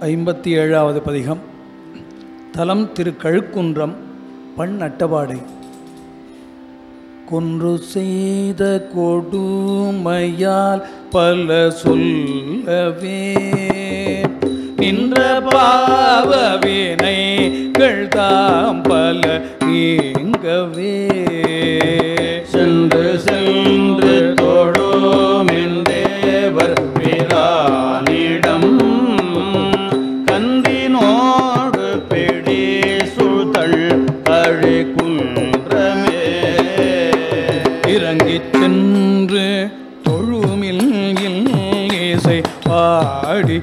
ஐம்பத்தி ஏழாவது பதிகம் தலம் திரு கழுக்குன்றம் பண் அட்டபாடை கொன்று செய்த கொடுமையால் பல சொல்லவே நின்ற பாவவினைகள் தாம் பல நீங்கவே சென்று சென்று தொழுமின் தேவர் பிரானிடம் கந்தினோடு பிடி சுழ்தள் அழி குன்றமே இறங்கிச் சென்று தொழுமில் இசை பாடி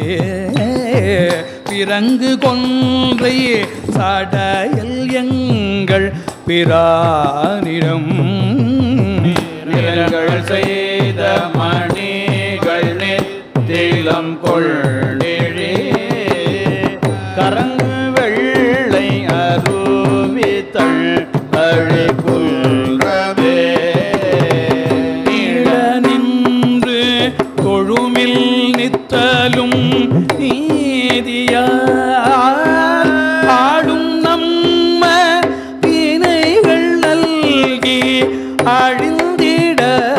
பிறங்கு கொன்றை சடையல் எங்கள் பிரானிடம் நிறங்கள் செய்த மணிகள் நெத்திலம் கொள்ளிழே கரங்கு வெள்ளை அருவித்தள் அழி குன்றமே நீள நின்று தொழுமில் நித்தலும் நீதியார் ஆடும் நம்ம வினைகள் நல்கி அழிந்திட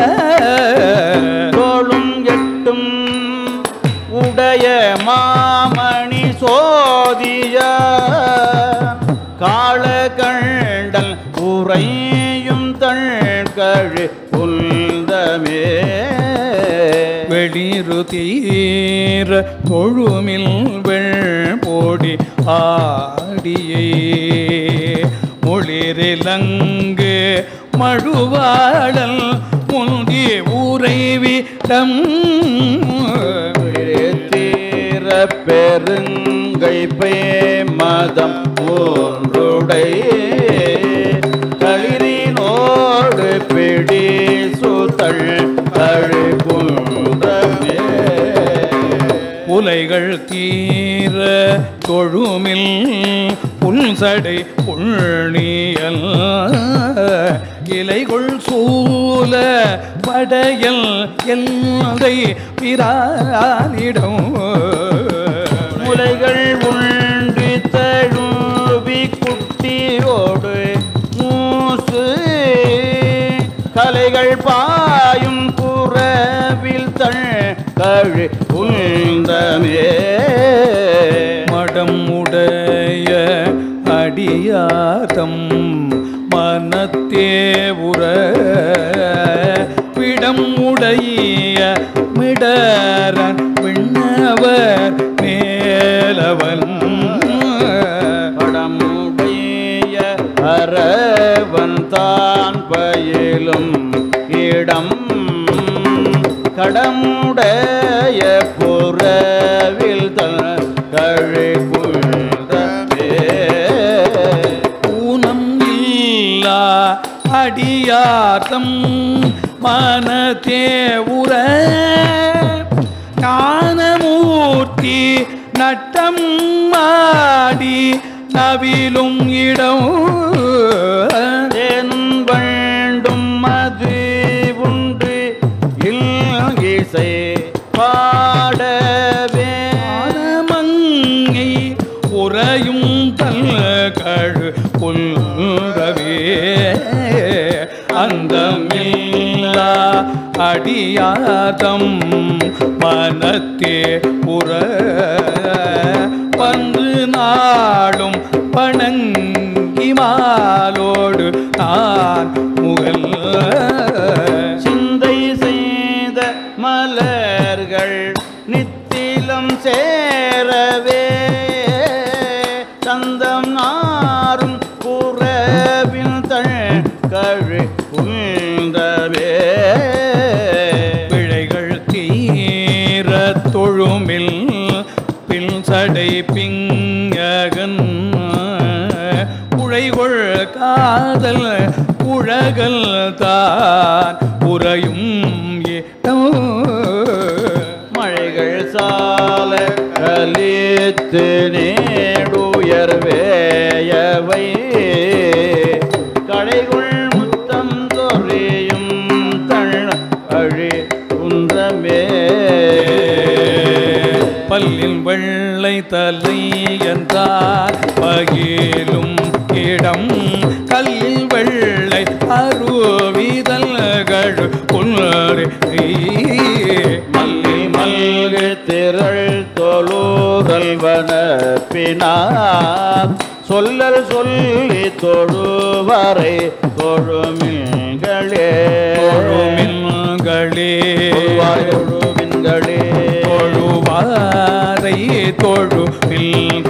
தோளும் எட்டும் உடைய மாமணி சோதிய கால கண்டல் உறையும் தழ்கழு புல்தமே வெளிரு தீர தொழுமில் வெள்போடி ஆடியே மொழிரிலங்கு மழுவாடல் முந்தி உறைவிடம் தீர பெருங்கை பே மதம் ஒன்றுடை களிரினோடு பிடி சுத்தள் கழு குன்றமே உலைகள் தீர தொழுமில் புல்சடை புள்ளியல் இலைகள் சூல படையல் எல்லை பிரானிடம் முலைகள் உண்டு தழுவி குட்டியோடு மூசு கலைகள் பாயும் புறவில் தள் கழு உந்தமே மடம் உடைய அடியாதம் மனத்தே உற விடம் உடைய மிடரன் விண்ணவர் மேலவன் படமுடைய அரவன் தான் பயிலும் இடம் கடமுடைய புறவில் தன் கழு ஊனம் இல்லா அடியார்த்தம் மனத்தே உற ஞானமூர்த்தி நட்டம் ஆடி நவிலும் இடம் தேனும் வேண்டும் மது உண்டு இசை பாடவே மங்கை உறையும் தல் கழு புல்கவே அந்தமில்லா அடியாதம் மனத்தே புற வந்து நாளும் பணங்கி மாலோடு நான் முகல் சிந்தை செய்த மலர்கள் நித்திலம் சேரவே சந்தம் நாரும் புறவில் தள் கழு புந்தவே பிழைகள் தீர தொழுமில் பின் சடை பிங்ககன் உழைகொள் காதல் உழகல் தான் உறையும் இடம் மழைகள் சால கலித்து நேடுயர்வேயவை கடைகுள் முத்தம் தொறியும் தள் அழி குன்றமே பல் மல்லில் வெள்ளை தலை என்றார் பகிலும் இடம் கல்லில் வெள்ளை அருவிதல்கள் புல்லறி மல்லி மல்கு திரள் தொழுதல்வன பினார் சொல்லல் சொல்லி தொழுவரை தொழுமின்களே தொழுமின்களே தொழுவாய் தொழுமின்களே தொழுவாரை தொழு